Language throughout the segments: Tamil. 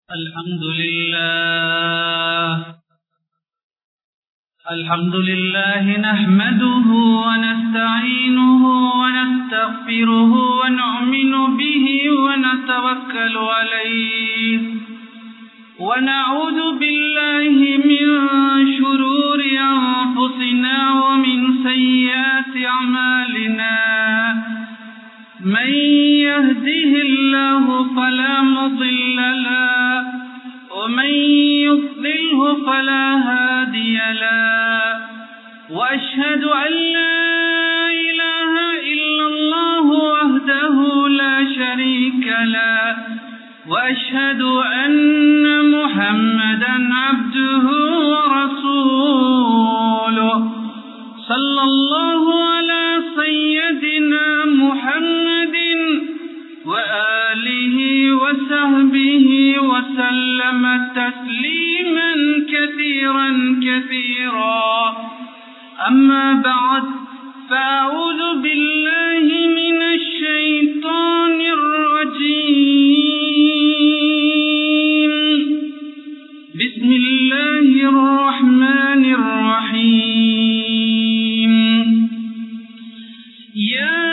الحمد لله الحمد لله نحمده ونستعينه ونستغفره ونؤمن به ونتوكل عليه ونعوذ بالله من شرور أنفسنا ومن سيئات أعمالنا من يهده الله فلا مضل له ومن يضلله فلا هادي له وأشهد أن لا إله إلا الله وحده لا شريك له وأشهد أن محمدا عبده ورسوله صلى الله على سيدنا محمد وآله وصحبه وسلم تسليما كثيرا كثيرا أما بعد فأعوذ بالله من الشيطان الرجيم بسم الله الرحمن الرحيم يا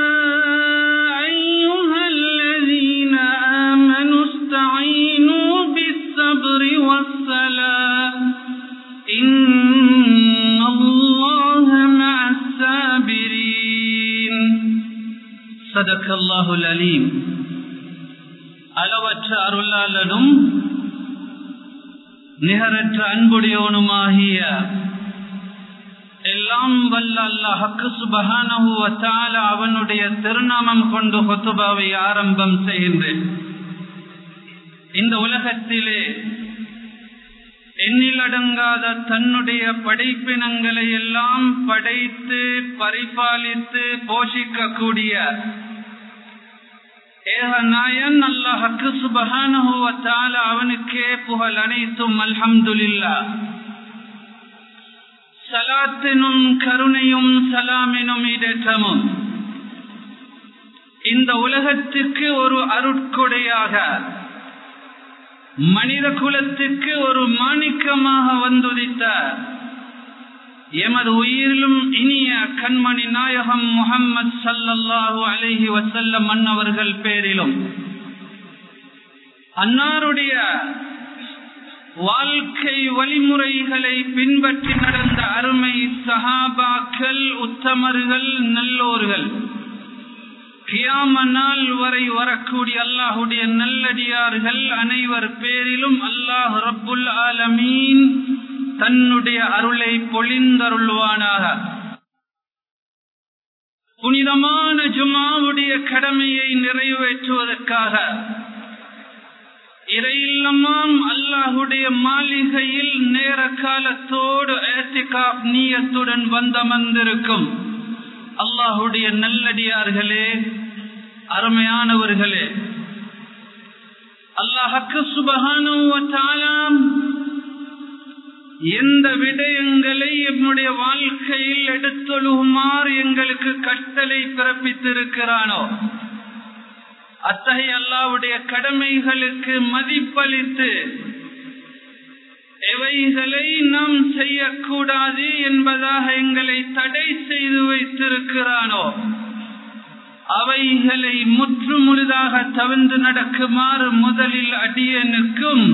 أيها الذين آمنوا استعينوا بالصبر والصلاة إن الله مع الصابرين صدق الله العليم அளவற்ற அருளாளனும் நிகரற்ற அன்புடையவனுமாகிய எல்லாம் வல்ல அல்லாஹக்கு சுபஹானஹுவத்தால அவனுடைய திருநாமம் கொண்டு கொத்துபாவை ஆரம்பம் செய்கின்றேன் இந்த உலகத்திலே எண்ணிலடங்காத தன்னுடைய படைப்பினங்களை எல்லாம் படைத்து பரிபாலித்து போஷிக்கக்கூடிய ஏகநாயன் அல்லாஹக்கு சுபஹானஹுவத்தால அவனுக்கே புகழ் அனைத்தும் அல்ஹம்துலில்லா சலாத்தினும் கருணையும் சலாமினும் இடற்றமும் இந்த உலகத்துக்கு ஒரு அருட்கொடையாக மனித குலத்துக்கு ஒரு மாணிக்கமாக வந்துதித்த எமது உயிரிலும் இனிய கண்மணி நாயகம் முகம்மது சல்லல்லாஹு அலஹி வசல்லம் அன்னவர்கள் பேரிலும் அன்னாருடைய வாழ்க்கை வழிமுறைகளை பின்பற்றி நடந்த அருமை சஹாபாக்கள் உத்தமர்கள் நல்லோர்கள் கியாம நாள் வரை வரக்கூடிய அல்லாஹுடைய நல்லடியார்கள் அனைவர் பேரிலும் அல்லாஹ் ரப்புல் ஆலமீன் தன்னுடைய அருளை பொழிந்தருள்வானாக புனிதமான ஜுமாவுடைய கடமையை நிறைவேற்றுவதற்காக இறையில்லமாம் அல்லாஹுடைய மாளிகையில் நேர காலத்தோடு நீயத்துடன் வந்தமர்ந்திருக்கும் அல்லாஹுடைய நல்லடியார்களே அருமையானவர்களே அல்லாஹக்கு சுபகானம் எந்த விடயங்களை என்னுடைய வாழ்க்கையில் எடுத்தொழுகுமாறு எங்களுக்கு கட்டளை பிறப்பித்திருக்கிறானோ அத்தகைய அல்லாவுடைய கடமைகளுக்கு மதிப்பளித்து எவைகளை நாம் செய்யக்கூடாது என்பதாக எங்களை தடை செய்து வைத்திருக்கிறானோ அவைகளை முற்று முழுதாக தவிர்ந்து நடக்குமாறு முதலில் அடியனுக்கும்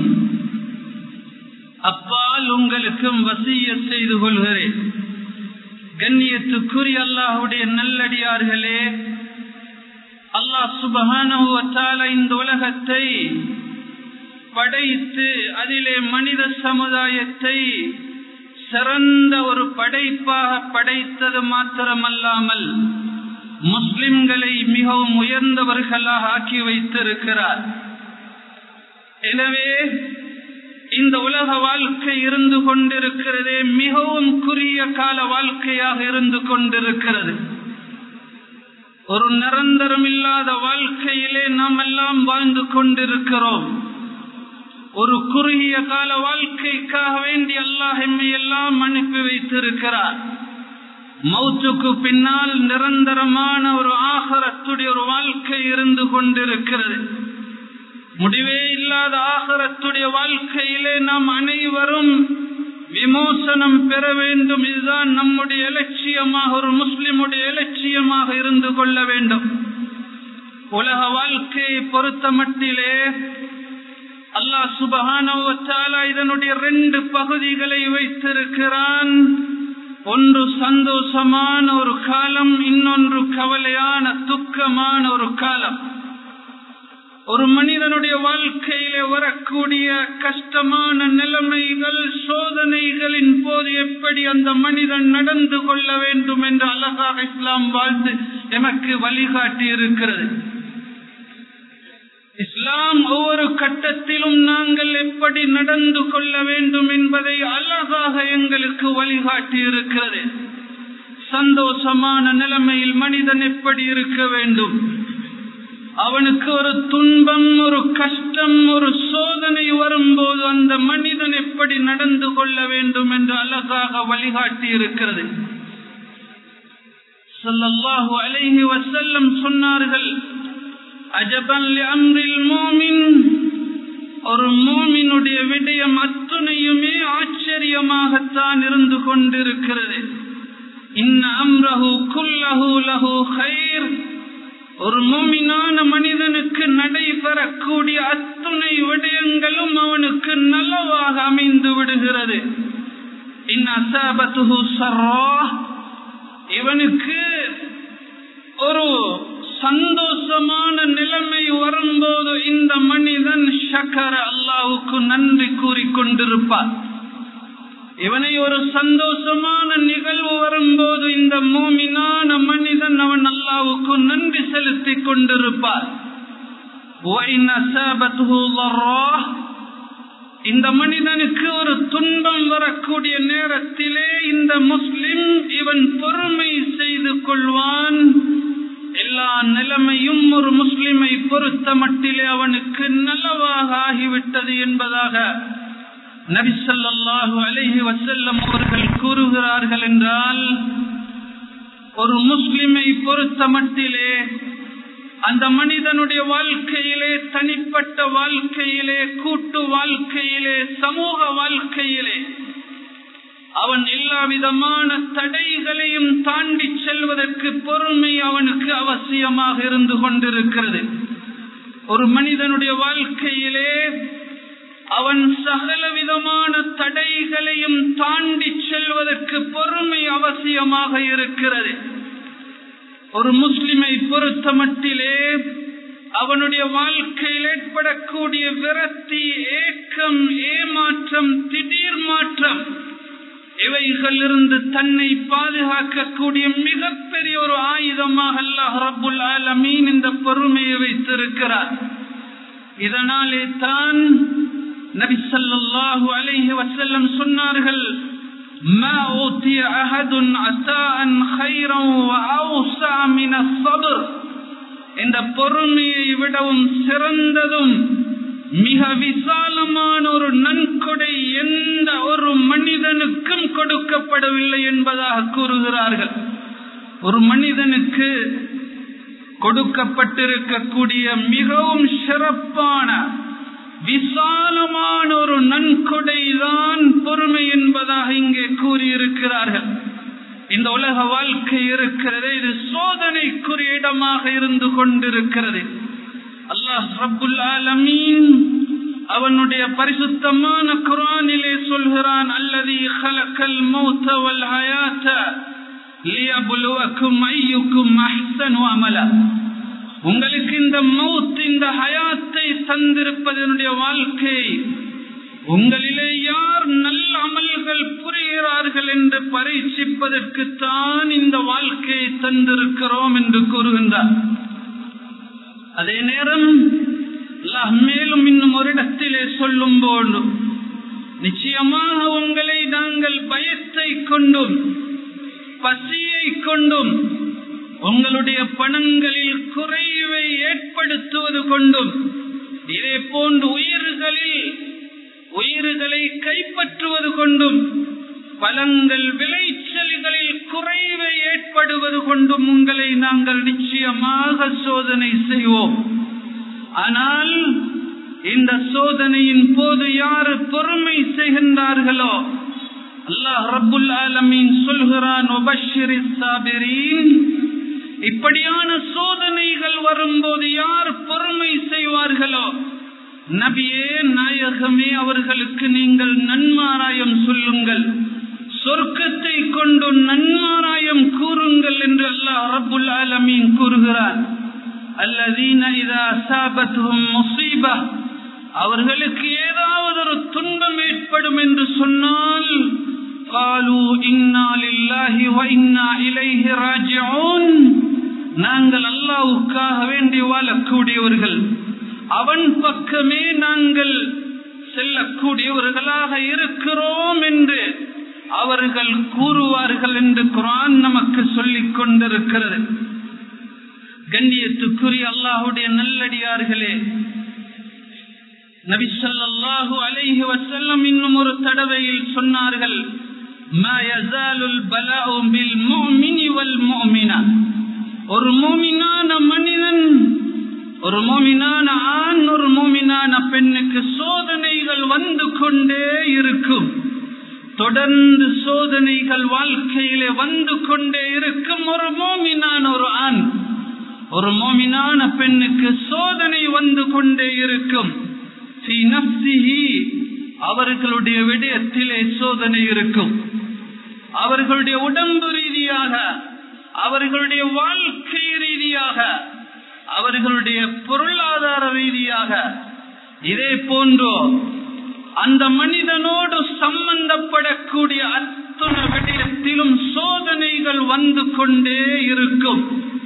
அப்பால் உங்களுக்கும் வசிய செய்து கொள்கிறேன் கண்ணியத்துக்குரிய அல்லாஹுடைய நல்லடியார்களே அல்லாஹ் சுபகான இந்த உலகத்தை படைத்து அதிலே மனித சமுதாயத்தை சிறந்த ஒரு படைப்பாக படைத்தது மாத்திரமல்லாமல் முஸ்லிம்களை மிகவும் உயர்ந்தவர்களாக ஆக்கி வைத்திருக்கிறார் எனவே இந்த உலக வாழ்க்கை இருந்து கொண்டிருக்கிறதே மிகவும் குறுகிய கால வாழ்க்கையாக இருந்து கொண்டிருக்கிறது ஒரு நிரந்தரம் இல்லாத வாழ்க்கையிலே நாம் எல்லாம் வாழ்ந்து கொண்டிருக்கிறோம் ஒரு குறுகிய கால வாழ்க்கைக்காக வேண்டி அல்லாஹ் எம்மை எல்லாம் அனுப்பி வைத்திருக்கிறார் மௌத்துக்கு பின்னால் நிரந்தரமான ஒரு ஆகரத்துடைய ஒரு வாழ்க்கை இருந்து கொண்டிருக்கிறது முடிவே இல்லாத ஆகரத்துடைய வாழ்க்கையிலே நாம் அனைவரும் விமோசனம் பெற வேண்டும் இதுதான் நம்முடைய இலட்சியமாக ஒரு முஸ்லிமுடைய இலட்சியமாக இருந்து கொள்ள வேண்டும் உலக வாழ்க்கையை பொறுத்த மட்டிலே அல்லாஹ் சுபகான இதனுடைய ரெண்டு பகுதிகளை வைத்திருக்கிறான் ஒன்று சந்தோஷமான ஒரு காலம் இன்னொன்று கவலையான துக்கமான ஒரு காலம் ஒரு மனிதனுடைய வாழ்க்கையில வரக்கூடிய கஷ்டமான நிலைமைகள் சோதனைகளின் போது எப்படி அந்த மனிதன் நடந்து கொள்ள வேண்டும் என்று அழகாக இஸ்லாம் வாழ்ந்து எமக்கு வழிகாட்டி இருக்கிறது இஸ்லாம் ஒவ்வொரு கட்டத்திலும் நாங்கள் எப்படி நடந்து கொள்ள வேண்டும் என்பதை அழகாக எங்களுக்கு வழிகாட்டி இருக்கிறது சந்தோஷமான நிலைமையில் மனிதன் எப்படி இருக்க வேண்டும் அவனுக்கு ஒரு துன்பம் ஒரு கஷ்டம் ஒரு சோதனை வரும்போது அந்த மனிதன் எப்படி நடந்து கொள்ள வேண்டும் என்று அழகாக வழிகாட்டி இருக்கிறது சொல்லல்லாஹு அலைஹி வசல்லம் சொன்னார்கள் அஜபன் அம்ரில் மோமின் ஒரு மோமினுடைய விடயம் அத்துணையுமே ஆச்சரியமாகத்தான் இருந்து கொண்டிருக்கிறது இன்ன அம்ரஹு குல்லஹு லஹு ஹைர் ஒரு மூமினான மனிதனுக்கு நடைபெறக்கூடிய அத்துணை விடயங்களும் அவனுக்கு நல்லவாக அமைந்து விடுகிறது இவனுக்கு ஒரு சந்தோஷமான நிலைமை வரும்போது இந்த மனிதன் ஷக்கர அல்லாவுக்கு நன்றி கூறிக்கொண்டிருப்பார் இவனை ஒரு சந்தோஷமான நிகழ்வு வரும்போது இந்த மூமினான மனிதன் அவன் அல்லாவுக்கு நன்றி செலுத்தி கொண்டிருப்பார் இந்த மனிதனுக்கு ஒரு துன்பம் வரக்கூடிய நேரத்திலே இந்த முஸ்லிம் இவன் பொறுமை செய்து கொள்வான் எல்லா நிலைமையும் ஒரு முஸ்லிமை பொறுத்த மட்டிலே அவனுக்கு நலவாக ஆகிவிட்டது என்பதாக நபிசல்லாஹு அலைஹி வசல்லம் அவர்கள் கூறுகிறார்கள் என்றால் ஒரு முஸ்லிமை பொறுத்த மட்டிலே அந்த மனிதனுடைய வாழ்க்கையிலே தனிப்பட்ட வாழ்க்கையிலே கூட்டு வாழ்க்கையிலே சமூக வாழ்க்கையிலே அவன் எல்லா விதமான தடைகளையும் தாண்டி செல்வதற்கு பொறுமை அவனுக்கு அவசியமாக இருந்து கொண்டிருக்கிறது ஒரு மனிதனுடைய வாழ்க்கையிலே அவன் சகல விதமான தடைகளையும் தாண்டி செல்வதற்கு பொறுமை அவசியமாக இருக்கிறது ஒரு முஸ்லிமை பொறுத்த மட்டிலே அவனுடைய வாழ்க்கையில் ஏற்படக்கூடிய விரக்தி ஏக்கம் ஏமாற்றம் திடீர் மாற்றம் இவைகளிலிருந்து தன்னை பாதுகாக்கக்கூடிய மிகப்பெரிய ஒரு ஆயுதமாக அல்லாஹ் ரபுல் ஆலமீன் இந்த பொறுமையை வைத்திருக்கிறார் இதனாலே தான் நபி ஸல்லல்லாஹு அலைஹி வஸல்லம் சொன்னார்கள் ما أوتي أحد عطاء خيرا وأوسع من الصبر இந்த பொறுமையை விடவும் சிறந்ததும் மிக விசாலமான ஒரு நன்கொடை எந்த ஒரு மனிதனுக்கும் கொடுக்கப்படவில்லை என்பதாக கூறுகிறார்கள் ஒரு மனிதனுக்கு கொடுக்கப்பட்டிருக்கக்கூடிய மிகவும் சிறப்பான விசாலமான ஒரு நன்கொடை தான் பொறுமை என்பதாக இங்கே கூறியிருக்கிறார்கள் இந்த உலக வாழ்க்கை இருக்கிறது இது சோதனைக்குரிய இடமாக இருந்து கொண்டிருக்கிறது அல்லாஹ் ரப்புல் ஆலமீன் அவனுடைய பரிசுத்தமான குரானிலே சொல்கிறான் அல்லது ஹலக்கல் மௌத்த வல் ஹயாத்த லியபுலுவக்கும் ஐயுக்கும் அஹ்சனு அமலா உங்களுக்கு இந்த மௌத் இந்த ஹயாத்தை தந்திருப்பதனுடைய வாழ்க்கை உங்களிலே யார் நல்ல அமல்கள் புரிகிறார்கள் என்று பரீட்சிப்பதற்கு தான் இந்த வாழ்க்கையை தந்திருக்கிறோம் என்று கூறுகின்றார் அதே நேரம் அல்லாஹ் மேலும் இன்னும் ஒரு இடத்திலே சொல்லும் போது நிச்சயமாக உங்களை நாங்கள் பயத்தை கொண்டும் பசியை கொண்டும் உங்களுடைய பணங்களில் குறைவை ஏற்படுத்துவது கொண்டும் இதே போன்று உயிர்களில் உயிர்களை கைப்பற்றுவது கொண்டும் பலங்கள் விளைச்சல்களில் குறைவை ஏற்படுவது கொண்டும் உங்களை நாங்கள் நிச்சயமாக சோதனை செய்வோம் ஆனால் இந்த சோதனையின் போது யாரு பொறுமை செய்கின்றார்களோ அல்லாஹ் ரப்புல் ஆலமீன் சொல்கிறான் இப்படியான சோதனைகள் வரும்போது யார் பொறுமை செய்வார்களோ நபியே நாயகமே அவர்களுக்கு நீங்கள் நன்மாராயம் சொல்லுங்கள் சொர்க்கத்தை கொண்டு நன்மாராயம் கூறுங்கள் என்று அல்லாஹ் ரப்புல் ஆலமீன் கூறுகிறார் அல்லதீன இதா சாபத்தும் முசீபா அவர்களுக்கு ஏதாவது ஒரு துன்பம் ஏற்படும் என்று சொன்னால் قالوا إنا لله وإنا إليه راجعون நாங்கள் அல்லாவுக்காக வேண்டி வாழக்கூடியவர்கள் அவன் பக்கமே நாங்கள் செல்லக்கூடியவர்களாக இருக்கிறோம் என்று அவர்கள் கூறுவார்கள் என்று குரான் நமக்கு சொல்லிக் கொண்டிருக்கிறது கண்ணியத்துக்குரிய அல்லாஹுடைய நல்லடியார்களே நபிசல்லாஹு அலைஹி வசல்லம் இன்னும் ஒரு தடவையில் சொன்னார்கள் ஒரு மோமினான மனிதன் ஒரு மோமினான ஆண் ஒரு மோமினான பெண்ணுக்கு சோதனைகள் வந்து கொண்டே இருக்கும் தொடர்ந்து சோதனைகள் வாழ்க்கையிலே வந்து கொண்டே இருக்கும் ஒரு மோமினான ஒரு ஆண் ஒரு மோமினான பெண்ணுக்கு சோதனை வந்து கொண்டே இருக்கும் அவர்களுடைய விடயத்திலே சோதனை இருக்கும் அவர்களுடைய உடம்பு ரீதியாக அவர்களுடைய வாழ்க்கை ரீதியாக அவர்களுடைய பொருளாதார ரீதியாக இதே போன்றோ அந்த மனிதனோடு சம்பந்தப்படக்கூடிய அத்தனை விடயத்திலும் சோதனைகள் வந்து கொண்டே இருக்கும்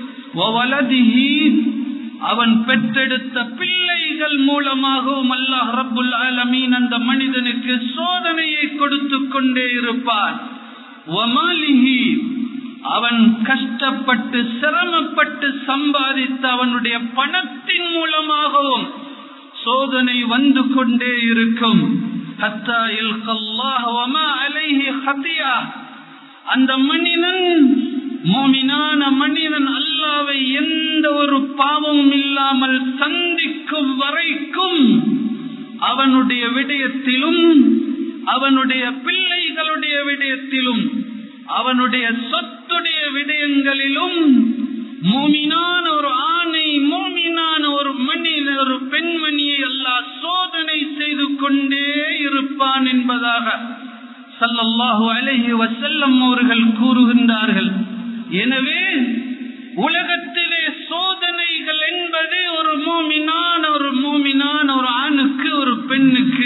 அவன் பெற்றெடுத்த பிள்ளைகள் மூலமாகவும் அல்லாஹ் ரப்புல் ஆலமீன் அந்த மனிதனுக்கு சோதனையை கொடுத்து கொண்டே இருப்பான் அவன் கஷ்டப்பட்டு சிரமப்பட்டு சம்பாதித்த அவனுடைய பணத்தின் மூலமாகவும் சோதனை வந்து கொண்டே இருக்கும் அந்த மனிதன் மோமினான மனிதன் அல்லாவை எந்த ஒரு பாவமும் இல்லாமல் சந்திக்கும் வரைக்கும் அவனுடைய விடயத்திலும் அவனுடைய பிள்ளைகளுடைய விடயத்திலும் அவனுடைய சொத்துடைய விடயங்களிலும் மோமினான ஒரு ஆணை மோமினான ஒரு மனிதன் ஒரு பெண்மணியை அல்லாஹ் சோதனை செய்து கொண்டே இருப்பான் என்பதாக சல்லல்லாஹு அலைஹி வசல்லம் அவர்கள் கூறுகின்றார்கள் எனவே உலகத்திலே சோதனைகள் என்பது ஒரு மோமினான ஒரு மோமினான ஒரு ஆணுக்கு ஒரு பெண்ணுக்கு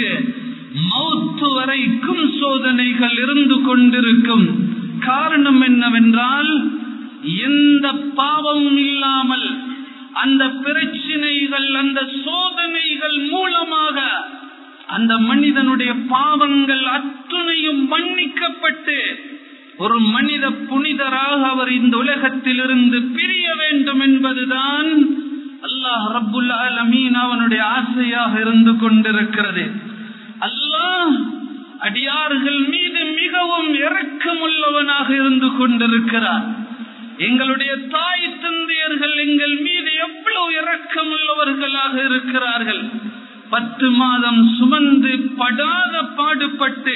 மௌத்து வரைக்கும் சோதனைகள் இருந்து கொண்டிருக்கும் காரணம் என்னவென்றால் எந்த பாவமும் இல்லாமல் அந்த பிரச்சினைகள் அந்த சோதனைகள் மூலமாக அந்த மனிதனுடைய பாவங்கள் அத்துணையும் மன்னிக்கப்பட்டு ஒரு மனித புனிதராக அவர் இந்த உலகத்திலிருந்து பிரிய வேண்டும் என்பதுதான் அல்லாஹ் ரப்புல் ஆலமீன் அவனுடைய ஆசையாக இருந்து கொண்டிருக்கிறது அல்லாஹ் அடியார்கள் மீது மிகவும் இரக்கமுள்ளவனாக இருந்து கொண்டிருக்கிறார் எங்களுடைய தாய் தந்தையர்கள் எங்கள் மீது எவ்வளவு இரக்கமுள்ளவர்களாக இருக்கிறார்கள் பத்து மாதம் சுமந்து படாத பாடுபட்டு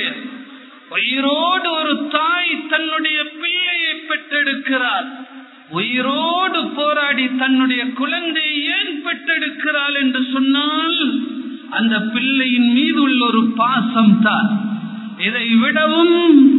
உயிரோடு ஒரு தாய் தன்னுடைய பிள்ளையை பெற்றெடுக்கிறார் உயிரோடு போராடி தன்னுடைய குழந்தையை ஏன் பெற்றெடுக்கிறாள் என்று சொன்னால் அந்த பிள்ளையின் மீது உள்ள ஒரு பாசம் தான் இதை விடவும்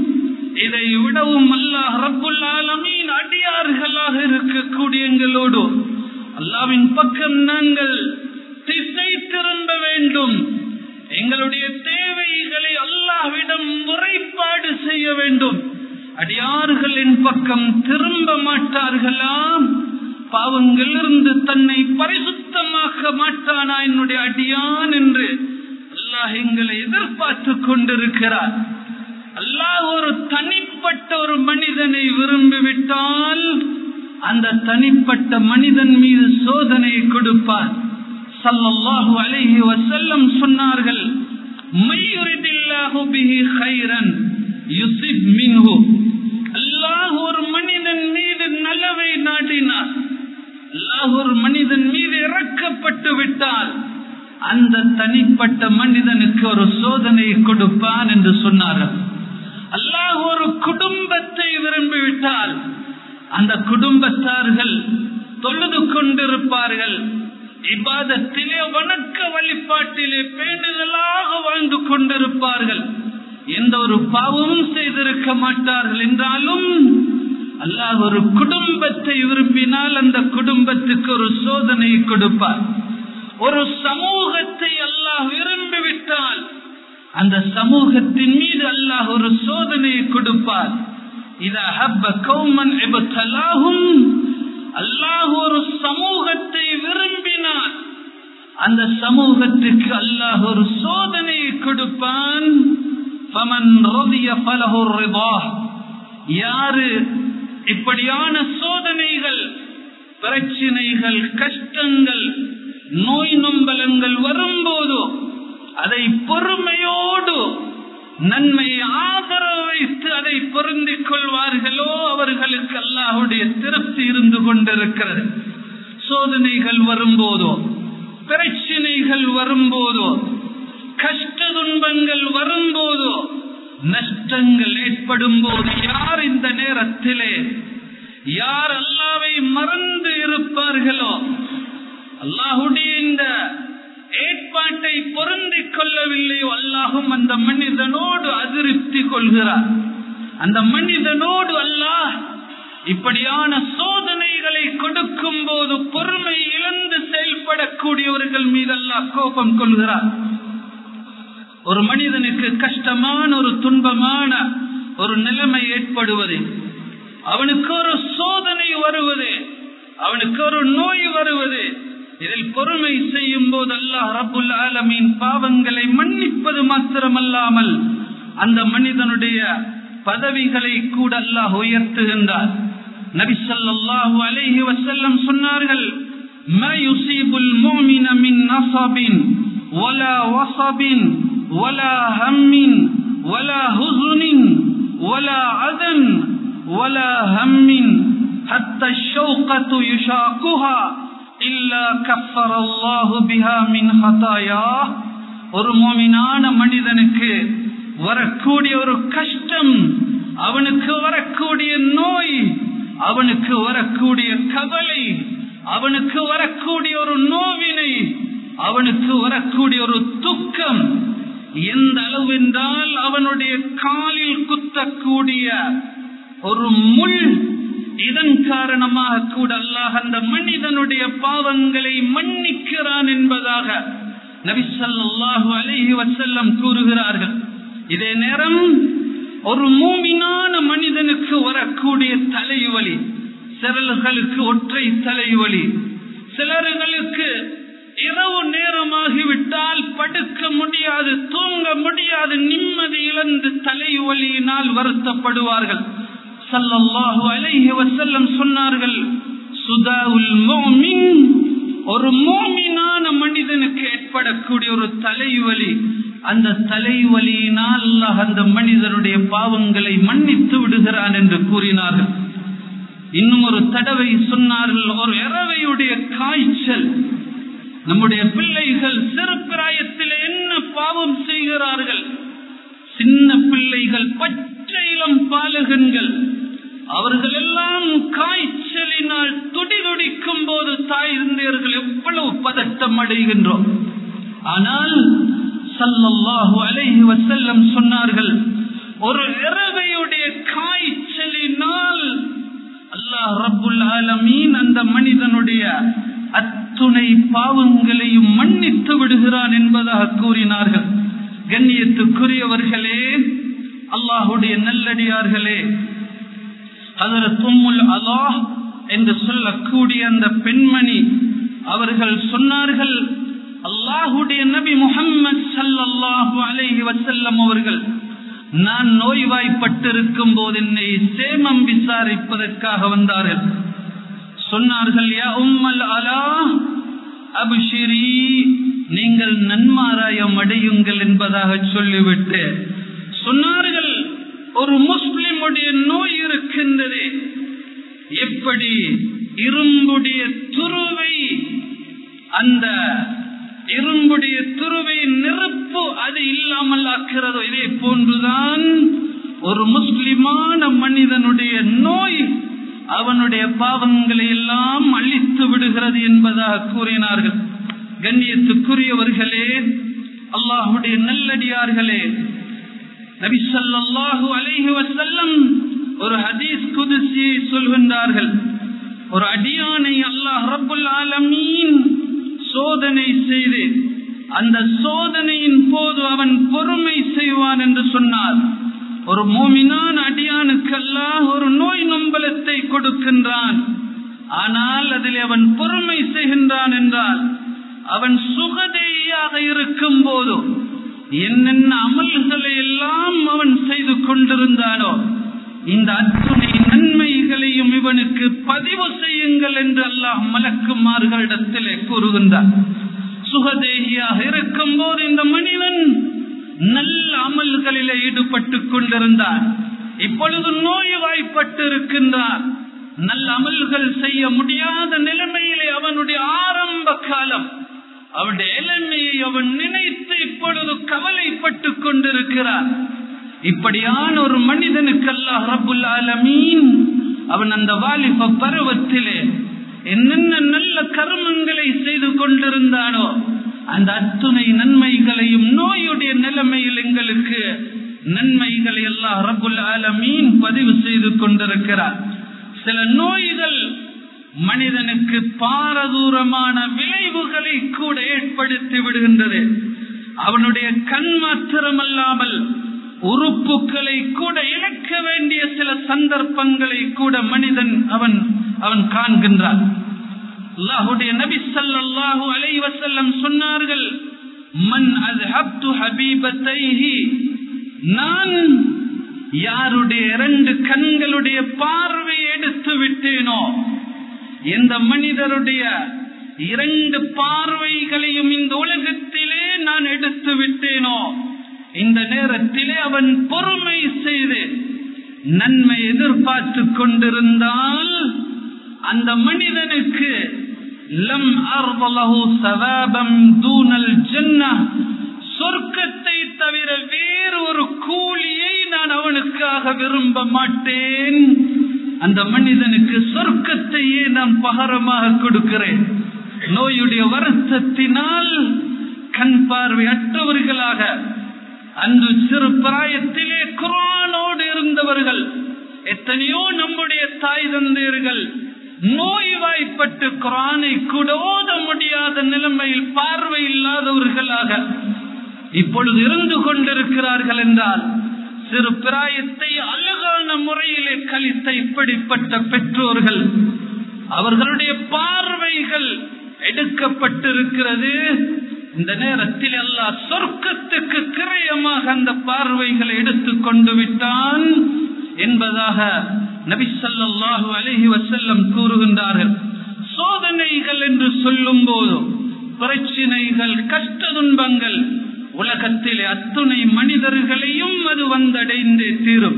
இதை விடவும் அல்லாஹ் ரப்புல் ஆலமீன் அடியார்களாக இருக்கக்கூடிய எங்களோடு அல்லாவின் பக்கம் நாங்கள் திசை திரும்ப வேண்டும் எங்களுடைய தேவைகளை அல்லாஹ்விடம் முறைப்பாடு செய்ய வேண்டும் அடியார்களின் பக்கம் திரும்ப மாட்டார்களா பாவங்களிலிருந்து தன்னை பரிசுத்தமாக்க மாட்டானா என்னுடைய அடியான் என்று அல்லாஹ் எங்களை எதிர்பார்த்து கொண்டிருக்கிறார் அல்லாஹ் ஒரு தனிப்பட்ட ஒரு மனிதனை விரும்பிவிட்டால் அந்த தனிப்பட்ட மனிதன் மீது சோதனை கொடுப்பார் சல்லல்லாஹு அலைஹி வசல்லம் சொன்னார்கள் மையுரிதில்லாஹு பிஹி கைரன் யுசிப் மின்ஹு அல்லாஹ் ஒரு மனிதன் மீது நலவை நாடினார் அல்லாஹ் ஒரு மனிதன் மீது இறக்கப்பட்டு விட்டால் அந்த தனிப்பட்ட மனிதனுக்கு ஒரு சோதனை கொடுப்பான் என்று சொன்னார்கள் அல்லாஹ் ஒரு குடும்பத்தை விரும்பிவிட்டால் அந்த குடும்பத்தார்கள் தொழுது கொண்டிருப்பார்கள் இபாதத்திலே வணக்க வழிபாட்டிலே பேணுதலாக வாழ்ந்து கொண்டிருப்பார்கள் எந்த ஒரு பாவமும் செய்திருக்க மாட்டார்கள் என்றாலும் அல்லாஹ் ஒரு குடும்பத்தை விரும்பினால் அந்த குடும்பத்துக்கு ஒரு சோதனை கொடுப்பார் ஒரு சமூகத்தை அல்லாஹ் விரும்பிவிட்டால் அந்த சமூகத்தின் மீது அல்லாஹ் ஒரு சோதனையை கொடுப்பார் இத ஹப்ப கௌமன் எபத்தலாகும் அல்லாஹ் ஒரு சமூகத்தை விரும்பினார் அந்த சமூகத்துக்கு அல்லாஹ் ஒரு சோதனையை கொடுப்பான் யாரு இப்படியான சோதனைகள் பிரச்சினைகள் கஷ்டங்கள் நோய் நொம்பலங்கள் வரும்போது அதை பொறுமையோடு நன்மையை ஆதரவு வைத்து அதை பொருந்திக் கொள்வார்களோ அவர்களுக்கு அல்லாஹுடைய திருப்தி இருந்து கொண்டிருக்கிறது சோதனைகள் வரும்போதோ பிரச்சினைகள் வரும்போதோ கஷ்ட துன்பங்கள் வரும்போதோ நஷ்டங்கள் ஏற்படும் போது யார் இந்த நேரத்திலே யார் அல்லாவை மறந்து இருப்பார்களோ அல்லாஹுடைய இந்த ஏற்பாட்டை பொருந்திக் கொள்ளவில்லையோ அல்லாஹும் அந்த மனிதனோடு அதிருப்தி கொள்கிறார் அந்த மனிதனோடு அல்லாஹ் இப்படியான சோதனைகளை கொடுக்கும் போது பொறுமை இழந்து செயல்படக்கூடியவர்கள் மீது அல்லாஹ் கோபம் கொள்கிறார் ஒரு மனிதனுக்கு கஷ்டமான ஒரு துன்பமான ஒரு நிலைமை ஏற்படுவது அவனுக்கு ஒரு சோதனை வருவது அவனுக்கு ஒரு நோய் வருவது இதில் பொறுமை செய்யும் போது அல்லாஹ் ரபுல் ஆலமீன் பாவங்களை மன்னிப்பது மாத்திரமல்லாமல் அந்த மனிதனுடைய பதவிகளை கூட அல்லாஹ் உயர்த்துகின்றார் நபி ஸல்லல்லாஹு அலைஹி வஸல்லம் சொன்னார்கள் ما يصيب المؤمن من نصب ولا وصب ولا هم ولا حزن ولا عدن ولا هم حتى الشوقة يشاقها إلا كفر الله بها من خطاياه ஒரு மோமினான மனிதனுக்கு வரக்கூடிய ஒரு கஷ்டம் அவனுக்கு வரக்கூடிய நோய் அவனுக்கு வரக்கூடிய கவலை அவனுக்கு வரக்கூடிய ஒரு நோவினை அவனுக்கு வரக்கூடிய ஒரு துக்கம் எந்த அளவு என்றால் அவனுடைய காலில் குத்தக்கூடிய ஒரு முள் இதன் காரணமாக கூட அல்லாஹ் அந்த மனிதனுடைய பாவங்களை மன்னிக்கிறான் என்பதாக நபிசல்லாஹு அலைஹி வசல்லம் கூறுகிறார்கள் இதே நேரம் ஒரு மூமினான மனிதனுக்கு வரக்கூடிய தலைவலி சிலர்களுக்கு ஒற்றை தலைவலி சிலர்களுக்கு இரவு நேரமாகிவிட்டால் படுக்க முடியாது தூங்க முடியாது நிம்மதி இழந்து தலைவலியினால் வருத்தப்படுவார்கள் சல்லல்லாஹு அலைஹி வசல்லம் சொன்னார்கள் சுதாவுல் மோமின் ஒரு மோமினான மனிதனுக்கு ஏற்படக்கூடிய ஒரு தலைவலி அந்த தலைவலியினால் அல்லாஹ் அந்த மனிதனுடைய பாவங்களை மன்னித்து விடுகிறான் என்று கூறினார்கள் இன்னும் ஒரு தடவை சொன்னார்கள் ஒரு இரவையுடைய காய்ச்சல் நம்முடைய பிள்ளைகள் சிறு பிராயத்தில் என்ன பாவம் செய்கிறார்கள் சின்ன பிள்ளைகள் பச்சை இளம் பாலகன்கள் அவர்கள் எல்லாம் காய்ச்சலினால் துடி துடிக்கும் போது தாய் இருந்தவர்கள் எவ்வளவு பதட்டம் அடைகின்றோம் ஆனால் சல்லல்லாஹு அலைஹி வசல்லம் சொன்னார்கள் ஒரு இரவையுடைய காய்ச்சலினால் அல்லாஹ் ரப்புல் ஆலமீன் அந்த மனிதனுடைய அத்துணை பாவங்களையும் மன்னித்து விடுகிறான் என்பதாக கூறினார்கள் கண்ணியத்துக்குரியவர்களே அல்லாஹுடைய நல்லடியார்களே அதில் தும்முல் அல்லாஹ் என்று சொல்லக்கூடிய அந்த பெண்மணி அவர்கள் சொன்னார்கள் அல்லாஹுடைய நபி முகம்மது சல்லல்லாஹு அலைஹி வசல்லம் அவர்கள் நான் நோய்வாய்ப்பட்டிருக்கும் போது என்னை சேமம் விசாரிப்பதற்காக வந்தார்கள் சொன்னார்கள் யா உம்மல் அலா அபிஷிரி நீங்கள் நன்மாராயம் அடையுங்கள் என்பதாக சொல்லிவிட்டு சொன்னார்கள் ஒரு முஸ்லிமுடைய நோய் இருக்கின்றது எப்படி இரும்புடைய துருவை அந்த இரும்புடைய துருவை நெருப்பு அது இல்லாமல் ஆக்கிறதோ இதே போன்றுதான் ஒரு முஸ்லிமான மனிதனுடைய நோய் அவனுடைய பாவங்களை எல்லாம் அழித்து விடுகிறது என்பதாக கூறினார்கள் கண்ணியத்துக்குரியவர்களே அல்லாஹுடைய நல்லடியார்களே நபிசல்லாஹு அலைஹி வசல்லம் ஒரு ஹதீஸ் குதிசியை சொல்கின்றார்கள் ஒரு அடியானை அல்லாஹ் ரபுல் ஆலமீன் சோதனை செய்து அந்த சோதனையின் போது அவன் பொறுமை செய்வான் என்று சொன்னார் ஒரு மோமினான் அடியானுக்கு அல்லாஹ் ஒரு நோய் நொம்பலத்தை கொடுக்கின்றான் ஆனால் அதில் அவன் பொறுமை செய்கின்றான் என்றால் அவன் சுகதேயாக இருக்கும் போது என்னென்ன அமல்களை எல்லாம் அவன் செய்து கொண்டிருந்தானோ இந்த அத்துணை நன்மைகளையும் இவனுக்கு பதிவு செய்யுங்கள் என்று அல்லாஹ் மலக்குமார்களிடத்திலே கூறுகின்றார் சுகதேகியாக இருக்கும் போது இந்த மனிதன் நல்ல அமல்களிலே ஈடுபட்டுக் கொண்டிருந்தார் இப்பொழுது நோய் வாய்ப்பட்டு இருக்கின்றார் நல்ல அமல்கள் செய்ய முடியாத நிலைமையிலே அவனுடைய ஆரம்ப காலம் அவனுடைய இளமையை அவன் நினைத்து இப்பொழுது கவலைப்பட்டுக் கொண்டிருக்கிறார் இப்படியான ஒரு மனிதனுக்கு அல்லாஹ் ரபுல் ஆலமீன் அவன் அந்த வாலிப பருவத்திலே என்னென்ன நல்ல கர்மங்களை செய்து கொண்டிருந்தானோ அந்த அத்துணை நன்மைகளையும் நோயுடைய நிலைமையில் எங்களுக்கு நன்மைகளை எல்லாம் ரபுல் ஆலமீன் பதிவு செய்து கொண்டிருக்கிறார் சில நோய்கள் மனிதனுக்கு பாரதூரமான விளைவுகளை கூட ஏற்படுத்தி விடுகின்றது அவனுடைய கண் மாத்திரமல்லாமல் உறுப்புகளை கூட இழக்க வேண்டிய சில சந்தர்ப்பங்களை கூட மனிதன் அவன் அவன் காண்கின்றான் அல்லாஹுடைய நபி ஸல்லல்லாஹு அலைஹி வஸல்லம் சொன்னார்கள் மன் அஸ்ஹப்து ஹபீபத்தைஹி நான் யாருடைய இரண்டு கண்களுடைய பார்வை எடுத்து விட்டேனோ எந்த மனிதருடைய இரண்டு பார்வைகளையும் இந்த உலகத்திலே நான் எடுத்து விட்டேனோ இந்த நேரத்திலே அவன் பொறுமை செய்து நன்மை எதிர்பார்த்து கொண்டிருந்தால் அந்த மனிதனுக்கு லம் அர்வலஹு சவாபம் தூனல் ஜன்னா சொர்க்கத்தை தவிர வேறு ஒரு கூலியை நான் அவனுக்காக விரும்ப மாட்டேன் அந்த மனிதனுக்கு சொர்க்கத்தையே நான் பகரமாக கொடுக்கிறேன் நோயுடைய வருத்தத்தினால் கண் பார்வை அற்றவர்களாக அன்று சிறு பிராயத்திலே குரானோடு இருந்தவர்கள் எத்தனையோ நம்முடைய தாய் தந்தையர்கள் நோய்வாய்ப்பட்டு குரானை கூட ஓத முடியாத நிலைமையில் பார்வை இல்லாதவர்களாக இப்பொழுது இருந்து கொண்டிருக்கிறார்கள் என்றால் சிறு பிராயத்தை அழகான முறையிலே கழித்த இப்படிப்பட்ட பெற்றோர்கள் அவர்களுடைய பார்வைகள் எடுக்கப்பட்டிருக்கிறது இந்த நேரத்தில் அல்லாஹ் சொர்க்கத்துக்கு கிரயமாக அந்த பார்வைகளை எடுத்துக் கொண்டு விட்டான் என்பதாக நபி ஸல்லல்லாஹு அலைஹி வஸல்லம் கூறுகின்றார்கள் சோதனைகள் என்று சொல்லும் போது பிரச்சினைகள் கஷ்ட துன்பங்கள் உலகத்திலே அத்துணை மனிதர்களையும் அது வந்தடைந்தே தீரும்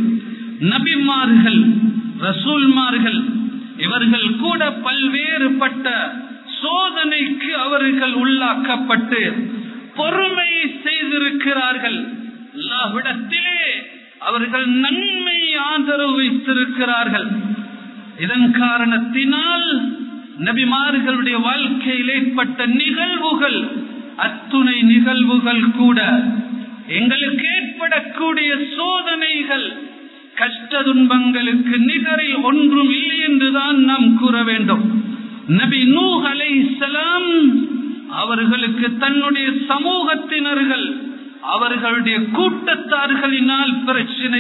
நபிமார்கள் ரசூல்மார்கள் இவர்கள் கூட பல்வேறுபட்ட சோதனைக்கு அவர்கள் உள்ளாக்கப்பட்டு பொறுமை செய்திருக்கிறார்கள் அல்லாஹ்விடத்திலே அவர்கள் நன்மை ஆதரவு வைத்திருக்கிறார்கள் இதன் காரணத்தினால் நபிமார்களுடைய வாழ்க்கையில் ஏற்பட்ட நிகழ்வுகள் அத்துணை நிகழ்வுகள் கூட எங்களுக்கு ஏற்படக்கூடிய சோதனைகள் கஷ்ட துன்பங்களுக்கு நிகரில் ஒன்றும் இல்லை என்றுதான் நாம் கூற வேண்டும் நபி நூ அலைஹிஸ்ஸலாம் அவர்களுக்கு தன்னுடைய சமூகத்தினர்கள் அவர்களுடைய கூட்டத்தார்களினால் பிரச்சனை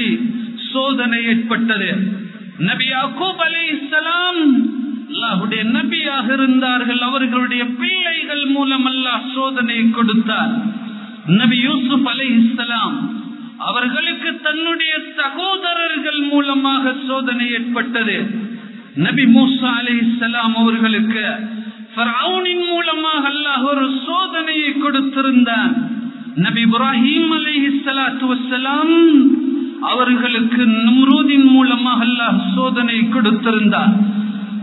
சோதனை ஏற்பட்டது நபி யாக்கூப் அலைஹிஸ்ஸலாம் அல்லாஹுடைய நபியாக இருந்தார்கள் அவர்களுடைய பிள்ளைகள் மூலம் அல்லாஹ் சோதனை கொடுத்தார் நபி யூசுப் அலைஹிஸ்ஸலாம் அவர்களுக்கு தன்னுடைய சகோதரர்கள் மூலமாக சோதனை ஏற்பட்டது நபி மூசா அலைஹிஸ்ஸலாம் அவர்களுக்கு ஃபர்அவுனின் மூலமாக அல்லாஹ் ஒரு சோதனையை கொடுத்திருந்தான் நபி இப்ராஹிம் அலைஹிஸ்ஸலாத்து வஸ்ஸலாம் அவர்களுக்கு நம்ரூதின் மூலமாக அல்லாஹ் சோதனை கொடுத்திருந்தார்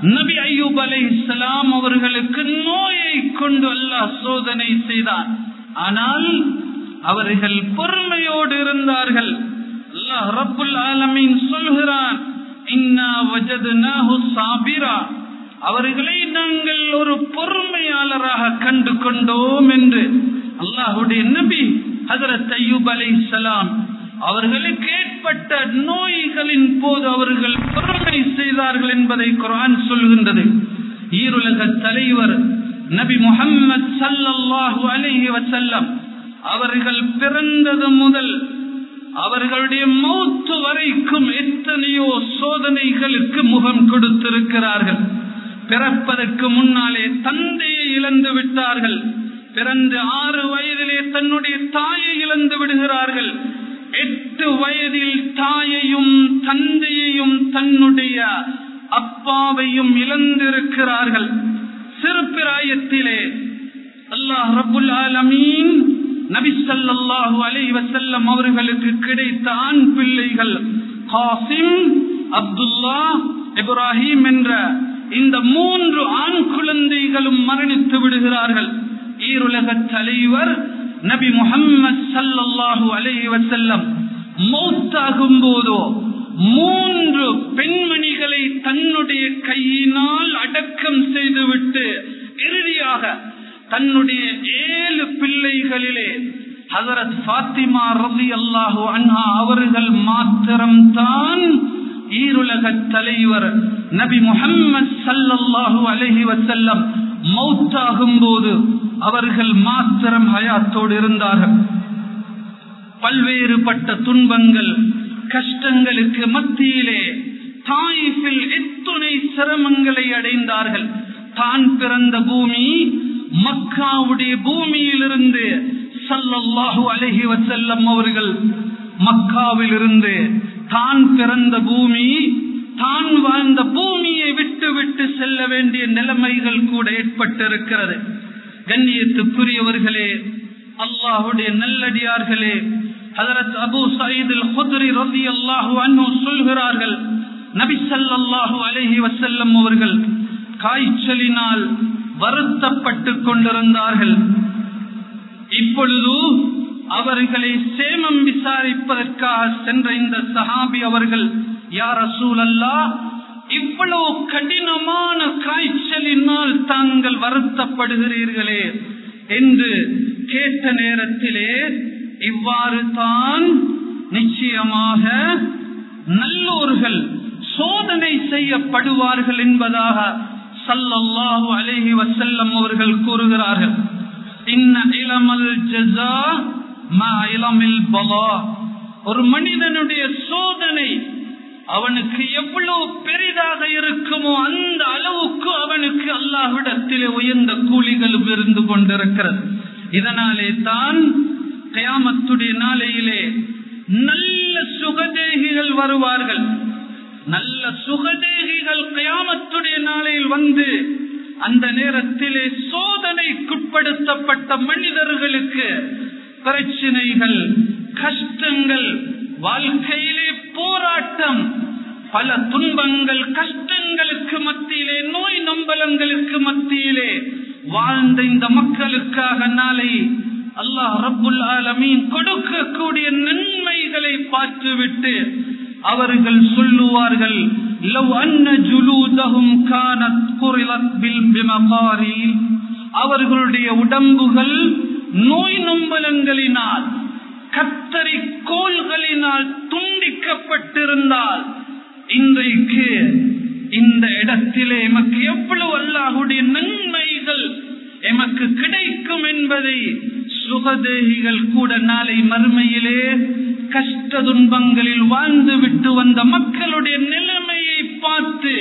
நபி ஐயூப் அலை இஸ்லாம் அவர்களுக்கு நோயை கொண்டு அல்லாஹ் சோதனை செய்தான் ஆனால் அவர்கள் பொறுமையோடு இருந்தார்கள் அல்லாஹ் ரப்புல் ஆலமீன் சொல்கிறான் இன்னா வஜதுனாஹு சாபிரா அவர்களை நாங்கள் ஒரு பொறுமையாளராக கண்டு கொண்டோம் என்று அல்லாஹுடைய நபி ஹதரத் ஐயூப் அலைஹிஸ்ஸலாம் அவர்களுக்கு ஏற்பட்ட நோய்களின் போது அவர்கள் பொறுமை செய்தார்கள் என்பதை குர்ஆன் சொல்கின்றது ஈருலக தலைவர் நபி முஹம்மது ஸல்லல்லாஹு அலைஹி வஸல்லம் அவர்கள் பிறந்தது முதல் அவர்களுடைய மௌத்து வரைக்கும் எத்தனையோ சோதனைகளுக்கு முகம் கொடுத்திருக்கிறார்கள் பிறப்பதற்கு முன்னாலே தந்தையை இழந்து விட்டார்கள் பிறந்து ஆறு வயதிலே தன்னுடைய தாயை இழந்து விடுகிறார்கள் எட்டு வயதில் தாயையும் தந்தையையும் தன்னுடைய அப்பாவையும் இழந்திருக்கிறார்கள் சிறுபிராயத்திலே அல்லாஹ் ரபுல் ஆலமீன் நபி ஸல்லல்லாஹு அலைஹி வஸல்லம் அவர்களுக்கு கிடைத்த ஆண் பிள்ளைகள் காசிம் அப்துல்லா இப்ராஹிம் என்ற இந்த மூன்று ஆண் குழந்தைகளும் மரணித்து விடுகிறார்கள் ஈருலக தலைவர் நபி முஹம்மது ஸல்லல்லாஹு அலைஹி வஸல்லம் மௌத்தாகும் போதோ மூன்று பெண்மணிகளை தன்னுடைய கையினால் அடக்கம் செய்துவிட்டு இறுதியாக தன்னுடைய ஏழு பிள்ளைகளிலே ஹசரத் ஃபாத்திமா ரவி அல்லாஹு அன்ஹா அவர்கள் மாத்திரம்தான் ஈருலக தலைவர் நபி முஹம்மது ஸல்லல்லாஹு அலைஹி வஸல்லம் மௌத்தாகும் போது அவர்கள் மாத்திரம் ஹயாத்தோடு இருந்தார்கள் பல்வேறுபட்ட துன்பங்கள் கஷ்டங்களுக்கு மத்தியிலே தாயிஃபில் எத்துணை சிரமங்களை அடைந்தார்கள் தான் பிறந்த பூமி மக்காவுடைய பூமியிலிருந்து சல்லல்லாஹு அலைஹி வசல்லம் அவர்கள் மக்காவில் இருந்து தான் பிறந்த பூமி தான் வாழ்ந்த பூமியை விட்டு விட்டு செல்ல வேண்டிய நிலைமைகள் கூட ஏற்பட்டிருக்கிறது கண்ணியத்துக்குரியவர்களே அல்லாஹுடைய நல்லடியார்களே ஹதரத் அபு சயீதில் குதிரி ரதி அல்லாஹு அன்ஹு சொல்கிறார்கள் நபி ஸல்லல்லாஹு அலைஹி வஸல்லம் அவர்கள் காய்ச்சலினால் வருத்தப்பட்டு கொண்டிருந்தார்கள் இப்பொழுது அவர்களை சேமம் விசாரிப்பதற்காக சென்ற இந்த சஹாபி அவர்கள் யார் ரசூலல்லா இவ்வளவு கடினமான காய்ச்சலினால் தாங்கள் வருத்தப்படுகிறீர்களே என்று கேட்ட நேரத்திலே இவ்வாறு தான் நிச்சயமாக நல்லோர்கள் சோதனை செய்யப்படுவார்கள் என்பதாக சல்லல்லாஹு அலைஹி வசல்லம் அவர்கள் கூறுகிறார்கள் இன்ன இளமல் ஜஸா மா இளமில் பலா ஒரு மனிதனுடைய சோதனை அவனுக்கு எவ்வளவு பெரிதாக இருக்குமோ அந்த அளவுக்கு அவனுக்கு அல்லாஹ்விடத்திலே உயர்ந்த கூலிகளும் இருந்து கொண்டிருக்கிறது இதனாலே தான் கயாமத்துடைய நாளையிலே நல்ல சுகதேகிகள் வருவார்கள் நல்ல சுகதேகிகள் கயாமத்துடைய நாளையில் வந்து அந்த நேரத்திலே சோதனைக்குட்படுத்தப்பட்ட மனிதர்களுக்கு பிரச்சனைகள் கஷ்டங்கள் வாழ்க்கையிலே போராட்டம் பல துன்பங்கள் கஷ்டங்களுக்கு மத்தியிலே நோய் நம்பலங்களுக்கு மத்தியிலே வாழ்ந்த இந்த மக்களுக்காக நாளை அல்லாஹ் ரப்புல் ஆலமீன் கொடுக்கக்கூடிய நன்மைகளை பார்த்துவிட்டு அவர்கள் சொல்லுவார்கள் லவ் அன்ன ஜுலூதஹும் கானத் குரிலத் பில் பிமகாரில் அவர்களுடைய உடம்புகள் நோய் நொம்பலங்களினால் கத்தரி கோள்களினால் துண்டிக்கப்பட்டிருந்தால் இன்றைக்கு இந்த இடத்திலே எமக்கு எவ்வளவு அல்லாஹுடைய நன்மைகள் எமக்கு கிடைக்கும் என்பதை சுகதேகிகள் கூட நாளை மறுமையிலே கஷ்ட துன்பங்களில் வாழ்ந்து விட்டு வந்த மக்களுடைய நிலைமையை பார்த்து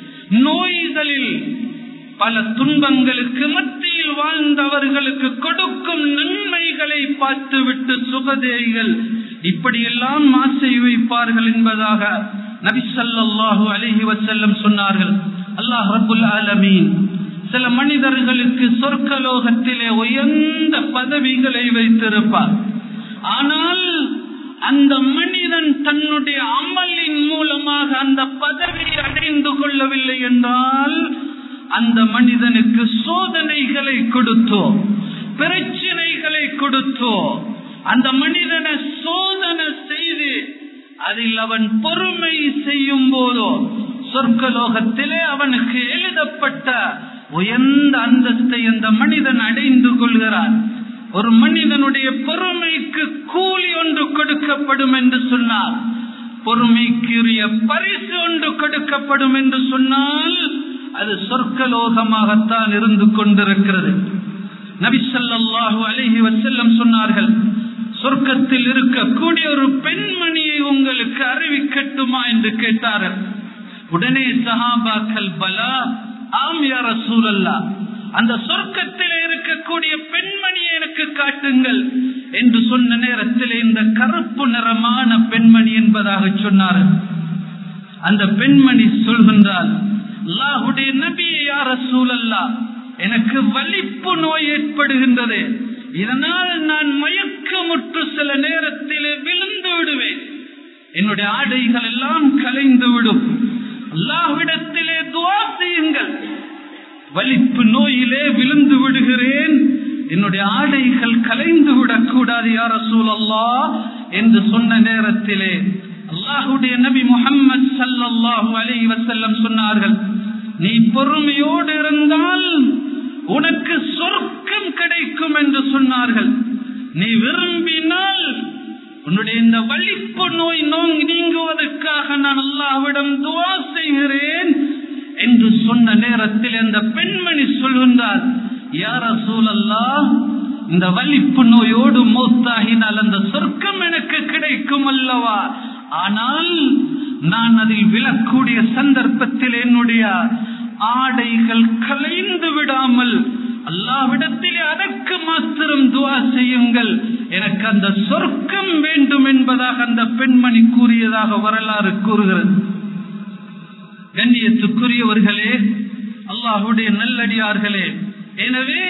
நோய்களில் பல துன்பங்களுக்கு மத்தியில் வாழ்ந்தவர்களுக்கு கொடுக்கும் நன்மைகளை பார்த்துவிட்டு சுகதேகிகள் இப்படியெல்லாம் ஆசை வைப்பார்கள் என்பதாக நபிசல்லாஹு அலஹி வசல்லம் சொன்னார்கள் அல்லாஹ் ரபுல் ஆலமீன் சில மனிதர்களுக்கு சொர்க்கலோகத்திலே உயர்ந்த பதவிகளை வைத்திருப்பார் ஆனால் அந்த மனிதன் தன்னுடைய அமலின் மூலமாக அந்த பதவியை அடைந்து கொள்ளவில்லை என்றால் அந்த மனிதனுக்கு சோதனைகளை கொடுத்தோ பிரச்சனைகளை கொடுத்தோ அந்த மனிதனை சோதனை செய்து அதில் அவன் பொறுமை செய்யும் போதோ சொர்க்கலோகத்திலே அவனுக்கு எழுதப்பட்ட உயர்ந்த அந்தஸ்தை அந்த மனிதன் அடைந்து கொள்கிறான் ஒரு மனிதனுடைய பொறுமைக்கு கூலி ஒன்று கொடுக்கப்படும் என்று சொன்னார் பொறுமைக்குரிய பரிசு ஒன்று கொடுக்கப்படும் என்று சொன்னால் அது சொர்க்கலோகமாகத்தான் இருந்து கொண்டிருக்கிறது நபிசல்லாஹு அலஹி வசல்லம் சொன்னார்கள் சொர்க்கத்தில் இருக்கக்கூடிய ஒரு பெண்மணியை உங்களுக்கு அறிவிக்கட்டுமா என்று கேட்டார்கள் உடனே சஹாபாக்கள் பலா ஆம் யார சூழல்லா அந்த சொர்க்கத்தில் இருக்கக்கூடிய பெண்மணியை எனக்கு காட்டுங்கள் என்று சொன்ன நேரத்தில் இந்த கருப்பு நிறமான பெண்மணி என்பதாக சொன்னார்கள் அந்த பெண்மணி சொல்கின்றால் அல்லாஹுடைய நபியை யார சூழல்லா எனக்கு வலிப்பு நோய் ஏற்படுகின்றது இதனால் நான் மயக்கமுற்று சில நேரத்திலே விழுந்து விடுவேன் என்னுடைய ஆடைகள் எல்லாம் கலைந்து விடும் அல்லாஹ்விடத்திலே துவா செய்யுங்கள் வலிப்பு நோயிலே விழுந்து விடுகிறேன் என்னுடைய ஆடைகள் கலைந்து விடக்கூடாது யார சூழல்லா என்று சொன்ன நேரத்திலே அல்லாஹுடைய நபி முகம்மது சல்லாஹூ அலி வசல்லம் சொன்னார்கள் நீ பொறுமையோடு இருந்தால் உனக்கு சொர்க்கம் கிடைக்கும் என்று சொன்னார்கள் நீ விரும்பினால் உன்னுடைய இந்த வலிப்பு நோய் நோய் நீங்குவதற்காக நான் அல்லாஹ்விடம் துவா செய்கிறேன் என்று சொன்ன நேரத்தில் அந்த பெண்மணி சொல்கின்றார் யார சூழல்லா இந்த வலிப்பு நோயோடு மூத்தாகினால் அந்த சொர்க்கம் எனக்கு கிடைக்கும் அல்லவா ஆனால் நான் அதில் விழக்கூடிய சந்தர்ப்பத்தில் என்னுடைய ஆடைகள் கலைந்து விடாமல் அல்லாவிடத்திலே அதற்கு மாத்திரம் துவா செய்யுங்கள் எனக்கு அந்த சொர்க்கம் வேண்டும் என்பதாக அந்த பெண்மணி கூறியதாக வரலாறு கூறுகிறது கண்ணியத்துக்குரியவர்களே அல்லாஹுடைய நல்லடியார்களே எனவே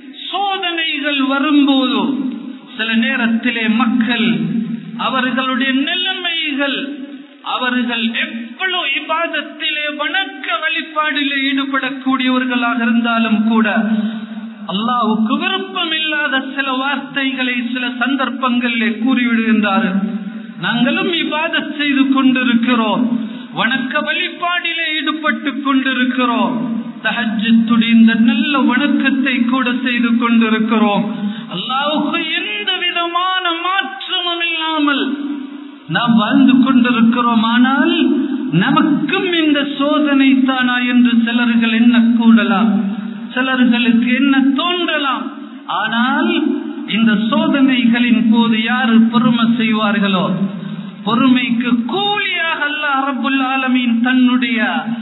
சோதனைகள் வரும்போதோ சில நேரத்திலே மக்கள் அவர்களுடைய நிலைமைகள் அவர்கள் எவ்வளவு இபாதத்திலே வணக்க வழிபாடிலே ஈடுபடக்கூடியவர்களாக இருந்தாலும் கூட அல்லாவுக்கு விருப்பம் இல்லாத சில வார்த்தைகளை சில சந்தர்ப்பங்களிலே கூறிவிடுகின்றார்கள் நாங்களும் இபாதத் செய்து கொண்டிருக்கிறோம் வணக்க வழிபாடிலே ஈடுபட்டு கொண்டிருக்கிறோம் தஹஜத்துடைய இந்த நல்ல வணக்கத்தை கூட செய்து கொண்டிருக்கிறோம் அல்லாவுக்கு எந்த விதமான மாற்றமும் இல்லாமல் நாம் வாழ்ந்து கொண்டிருக்கிறோம் ஆனால் நமக்கும் இந்த சோதனை தானா என்று சிலர்கள் என்ன கூடலாம் சிலர்களுக்கு என்ன தோன்றலாம் ஆனால் இந்த சோதனைகளின் போது யாரு பொறுமை செய்வார்களோ பொறுமைக்கு கூலியாக அல்ல அரபுல் ஆலமீன் தன்னுடைய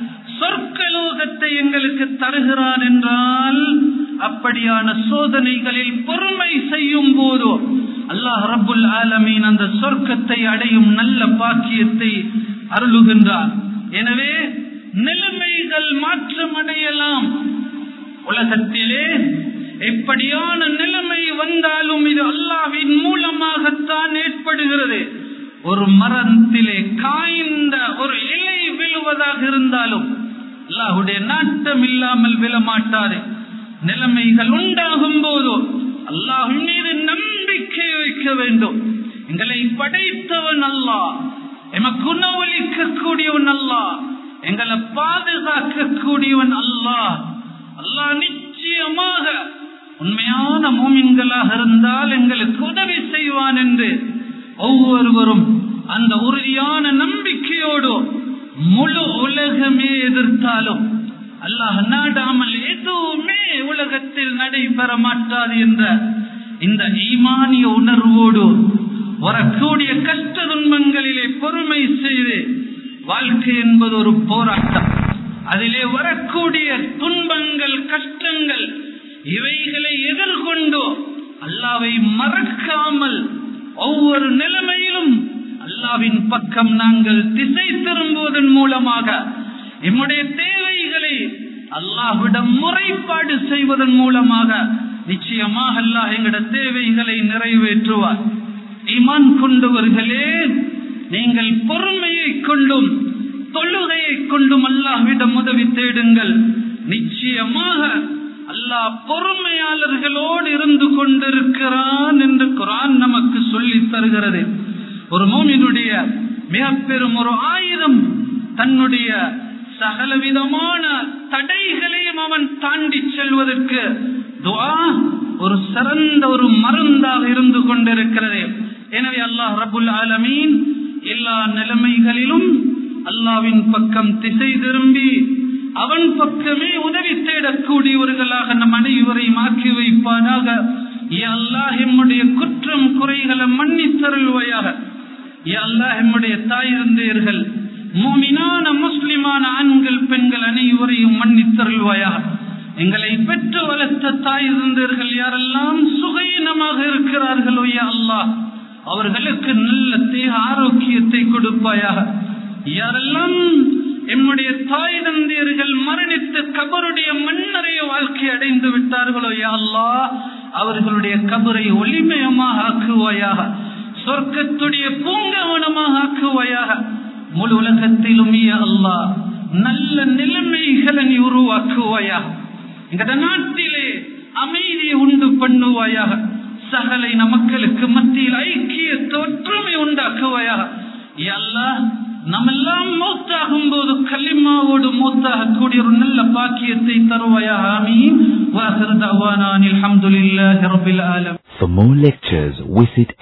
சொற்கலோகத்தை எங்களுக்கு தருகிறான் என்றால் அப்படியான சோதனைகளில் பொறுமை செய்யும் போதோ அல்லாஹ் ரபுல் ஆலமீன் அந்த சொர்க்கத்தை அடையும் நல்ல பாக்கியத்தை அருளுகின்றான் எனவே நிலைமைகள் மாற்றமடையலாம் உலகத்திலே எப்படியான நிலைமை வந்தாலும் இது அல்லாவின் மூலமாகத்தான் ஏற்படுகிறது ஒரு மரத்திலே காய்ந்த ஒரு இலை விழுவதாக இருந்தாலும் அல்லாஹுடைய நாட்டம் இல்லாமல் விழமாட்டாது நிலைமைகள் உண்டாகும் போதோ அல்லாஹின் மீது நம்பிக்கை வைக்க வேண்டும் எங்களை படைத்தவன் அல்லா எமக்கு உணவளிக்க கூடியவன் அல்லா எங்களை பாதுகாக்க கூடியவன் அல்லாஹ் அல்லாஹ் நிச்சயமாக உண்மையான மூமின்களாக இருந்தால் எங்களுக்கு உதவி செய்வான் என்று ஒவ்வொருவரும் அந்த உறுதியான நம்பிக்கையோடு முழு உலகமே எதிர்த்தாலும் அல்லாஹ் நாடாமல் எதுவுமே உலகத்தில் நடைபெற மாட்டாது என்ற இந்த ஈமானிய உணர்வோடு வரக்கூடிய கஷ்ட துன்பங்களிலே பொறுமை செய்து வாழ்க்கை என்பது ஒரு போராட்டம் அதிலே வரக்கூடிய துன்பங்கள் கஷ்டங்கள் இவைகளை எதிர்கொண்டு அல்லாவை மறக்காமல் ஒவ்வொரு நிலைமையிலும் அல்லாவின் பக்கம் நாங்கள் திசை திரும்புவதன் மூலமாக எம்முடைய தேவைகளை அல்லாஹ்விடம் முறைப்பாடு செய்வதன் மூலமாக நிச்சயமாக அல்லாஹ் எங்களோட தேவைகளை நிறைவேற்றுவார் ஈமான் கொண்டவர்களே நீங்கள் பொறுமையை கொண்டும் தொழுகையை கொண்டும் அல்லாஹ்விடம் உதவி தேடுங்கள் நிச்சயமாக அல்லாஹ் பொறுமையாளர்களோடு இருந்து கொண்டிருக்கிறான் என்று குரான் நமக்கு சொல்லி தருகிறது ஒரு மோமினுடைய மிக பெரும் ஒரு ஆயுதம் தன்னுடைய சகலவிதமான தடைகளையும் அவன் தாண்டி செல்வதற்கு துவா ஒரு சிறந்த ஒரு மருந்தாக இருந்து கொண்டிருக்கிறது எனவே அல்லாஹ் ரபுல் ஆலமீன் எல்லா நிலைமைகளிலும் அல்லாவின் பக்கம் திசை திரும்பி அவன் பக்கமே உதவி தேடக்கூடியவர்களாக நம் அனைவரையும் ஆக்கி வைப்பானாக அல்லாஹ் எம்முடைய குற்றம் குறைகளை மன்னித்தருள்வாயாக அல்லாஹ் எம்முடைய தாய் இருந்தீர்கள் மூமினான முஸ்லிமான ஆண்கள் பெண்கள் அனைவரையும் மன்னித்தருள்வாயாக எங்களை பெற்று வளர்த்த தாய் இருந்தீர்கள் யாரெல்லாம் சுகையினமாக இருக்கிறார்களோ யா அல்லாஹ் அவர்களுக்கு நல்ல தேக ஆரோக்கியத்தை கொடுப்பாயாக யாரெல்லாம் எம்முடைய தாய் தந்தையர்கள் மரணித்து கபருடைய மண்ணறைய வாழ்க்கை அடைந்து விட்டார்களோ யா அல்லாஹ் அவர்களுடைய கபரை ஒளிமயமாக ஆக்குவாயாக சொர்க்கத்துடைய பூங்கவனமாக ஆக்குவாயாக முழு உலகத்திலும் யா அல்லாஹ் நல்ல நிலைமைகளை நீ உருவாக்குவாயாக எங்கட நாட்டிலே அமைதியை உண்டு பண்ணுவாயாக சகலை நமக்களுக்கு மத்தியில் ஐக்கிய தோற்றுமை உண்டாக்குவாயாக அல்லாஹ் நம்மெல்லாம் மூத்தாகும் போது கலிமாவோடு மூத்தாக கூடிய ஒரு நல்ல பாக்கியத்தை தருவாயா ஆமீன் வாஹிர் தவானான் அல்ஹம்துலில்லாஹி ரப்பில் ஆலமீன் For more lectures, visit